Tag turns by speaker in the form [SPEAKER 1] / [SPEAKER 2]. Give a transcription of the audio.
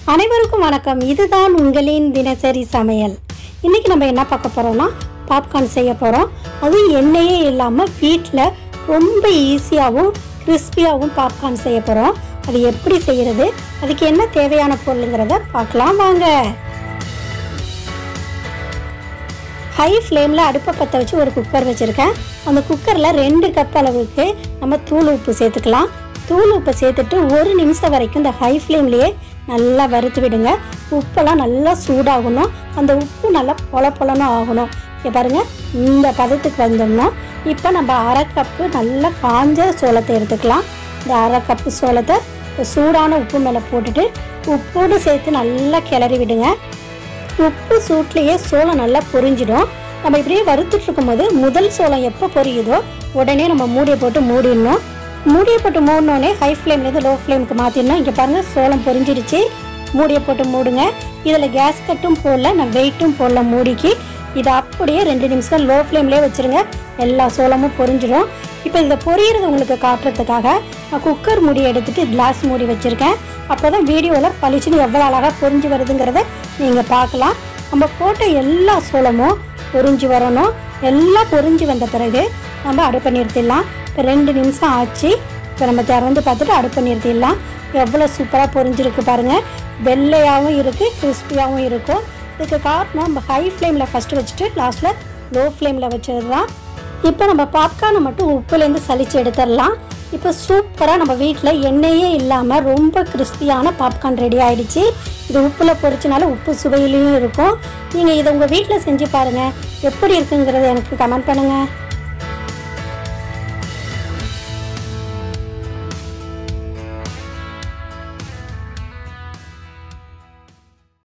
[SPEAKER 1] அனைவருக்கும் வணக்கம் இதுதான் உங்களின் தினசரி சமையல் இன்னைக்கு நம்ம என்ன பார்க்க போறோம்னா பாப்கார்ன் செய்ய போகிறோம் அதுவும் எண்ணெயே இல்லாமல் வீட்டில் ரொம்ப ஈஸியாகவும் கிறிஸ்பியாகவும் பாப்கார்ன் செய்ய போகிறோம் அது எப்படி செய்யறது அதுக்கு என்ன தேவையான பொருளுங்கிறத பார்க்கலாம் வாங்க ஹை ஃப்ளேமில் அடுப்பை பற்ற வச்சு ஒரு குக்கர் வச்சுருக்கேன் அந்த குக்கரில் ரெண்டு கப் அளவுக்கு நம்ம தூள் உப்பு சேர்த்துக்கலாம் தூள் உப்பை சேர்த்துட்டு ஒரு நிமிஷம் வரைக்கும் இந்த ஹை ஃப்ளேம்லேயே நல்லா வறுத்து விடுங்க உப்பெல்லாம் நல்லா சூடாகணும் அந்த உப்பு நல்லா பொல பொலன்னு ஆகணும் இங்கே பாருங்கள் இந்த பதத்துக்கு வந்தோம்னா இப்போ நம்ம அரை கப்பு நல்லா காஞ்ச சோளத்தை எடுத்துக்கலாம் இந்த அரை கப்பு சோளத்தை சூடான உப்பு மேலே போட்டுட்டு உப்போடு சேர்த்து நல்லா கிளறி விடுங்க உப்பு சூட்லேயே சோளம் நல்லா பொரிஞ்சிடும் நம்ம இப்படியே வறுத்துட்டு இருக்கும்போது முதல் சோளம் எப்போ பொரியுதோ உடனே நம்ம மூடியை போட்டு மூடிடணும் மூடியை போட்டு மூடினோடனே ஹை ஃப்ளேம்லேருந்து லோ ஃப்ளேமுக்கு மாற்றிடணும் இங்கே பாருங்கள் சோளம் பொரிஞ்சிடுச்சு மூடியை போட்டு மூடுங்க இதில் கேஸ் கட்டும் போடல நான் வெயிட்டும் போடல மூடிக்கு இதை அப்படியே ரெண்டு நிமிஷம் லோ ஃப்ளேம்லேயே வச்சுருங்க எல்லா சோளமும் பொரிஞ்சிடும் இப்போ இதை பொரியிறது உங்களுக்கு காட்டுறதுக்காக நான் குக்கர் மூடி எடுத்துட்டு கிளாஸ் மூடி வச்சுருக்கேன் அப்போ தான் வீடியோவில் பளிச்சுன்னு எவ்வளோ அழகாக பொரிஞ்சு வருதுங்கிறத நீங்கள் பார்க்கலாம் நம்ம போட்ட எல்லா சோளமும் பொரிஞ்சு வரணும் எல்லாம் பொரிஞ்சு வந்த பிறகு நம்ம அடுப்பை நிறுத்திடலாம் இப்போ ரெண்டு நிமிஷம் ஆச்சு இப்போ நம்ம திறந்து பார்த்துட்டு அடுப்பை நிறுத்திடலாம் எவ்வளோ சூப்பராக பொரிஞ்சிருக்கு பாருங்கள் வெள்ளையாகவும் இருக்குது கிறிஸ்பியாகவும் இருக்கும் இதுக்கு காரணம் நம்ம ஹை ஃப்ளேமில் ஃபஸ்ட்டு வச்சுட்டு லாஸ்ட்டில் லோ ஃப்ளேமில் வச்சது தான் இப்போ நம்ம பாப்கார்னை மட்டும் உப்புலேருந்து சலிச்சு எடுத்துடலாம் இப்போ சூப்பராக நம்ம வீட்டில் எண்ணெயே இல்லாமல் ரொம்ப கிறிஸ்பியான பாப்கார்ன் ரெடி ஆயிடுச்சு இது உப்பில் பொரிச்சனால உப்பு சுவையிலையும் இருக்கும் நீங்கள் இதை உங்கள் வீட்டில் செஞ்சு பாருங்கள் எப்படி இருக்குங்கிறத எனக்கு கமெண்ட் பண்ணுங்கள்